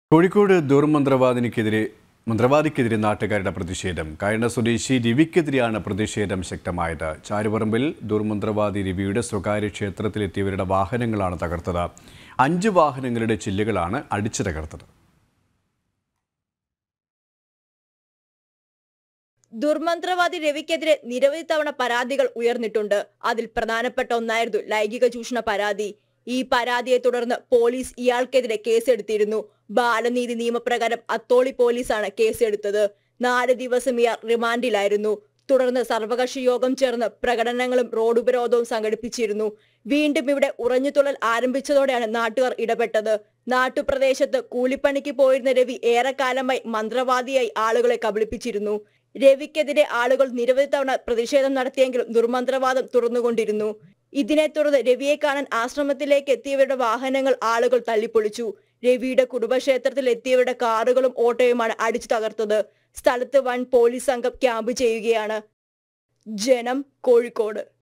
കോഴിക്കോട് ദുർമന്ത്രവാദിനിക്കെതിരെ മന്ത്രവാദിക്കെതിരെ നാട്ടുകാരുടെ പ്രതിഷേധം കയണ സ്വദേശി രവിക്കെതിരെയാണ് പ്രതിഷേധം ശക്തമായത് ചാരുപറമ്പിൽ ദുർമന്ത്രവാദി രവിയുടെ സ്വകാര്യ ക്ഷേത്രത്തിലെത്തിയവരുടെ വാഹനങ്ങളാണ് തകർത്തത് അഞ്ച് വാഹനങ്ങളുടെ ചില്ലുകളാണ് അടിച്ചു തകർത്തത് ദുർമന്ത്രവാദി രവിക്കെതിരെ നിരവധി തവണ പരാതികൾ ഉയർന്നിട്ടുണ്ട് അതിൽ പ്രധാനപ്പെട്ട ഒന്നായിരുന്നു ലൈംഗിക ചൂഷണ പരാതി ഈ പരാതിയെ തുടർന്ന് പോലീസ് ഇയാൾക്കെതിരെ കേസെടുത്തിരുന്നു ബാലനീതി നിയമപ്രകാരം അത്തോളി പോലീസാണ് കേസെടുത്തത് നാല് ദിവസം ഇയാൾ റിമാൻഡിലായിരുന്നു തുടർന്ന് സർവകക്ഷി യോഗം ചേർന്ന് പ്രകടനങ്ങളും റോഡ് ഉപരോധവും സംഘടിപ്പിച്ചിരുന്നു വീണ്ടും ഇവിടെ ഉറഞ്ഞുതുള്ളൽ ആരംഭിച്ചതോടെയാണ് നാട്ടുകാർ ഇടപെട്ടത് നാട്ടുപ്രദേശത്ത് കൂലിപ്പണിക്ക് പോയിരുന്ന രവി ഏറെക്കാലമായി മന്ത്രവാദിയായി ആളുകളെ കബളിപ്പിച്ചിരുന്നു രവിക്കെതിരെ ആളുകൾ നിരവധി തവണ പ്രതിഷേധം നടത്തിയെങ്കിലും ദുർമന്ത്രവാദം തുറന്നുകൊണ്ടിരുന്നു ഇതിനെ തുടർന്ന് രവിയെ കാണാൻ ആശ്രമത്തിലേക്ക് എത്തിയവരുടെ വാഹനങ്ങൾ ആളുകൾ തല്ലിപ്പൊളിച്ചു രവിയുടെ കുടുംബക്ഷേത്രത്തിൽ എത്തിയവരുടെ കാറുകളും ഓട്ടോയുമാണ് അടിച്ചു തകർത്തത് സ്ഥലത്ത് വൻ പോലീസ് സംഘം ക്യാമ്പ് ചെയ്യുകയാണ് ജനം കോഴിക്കോട്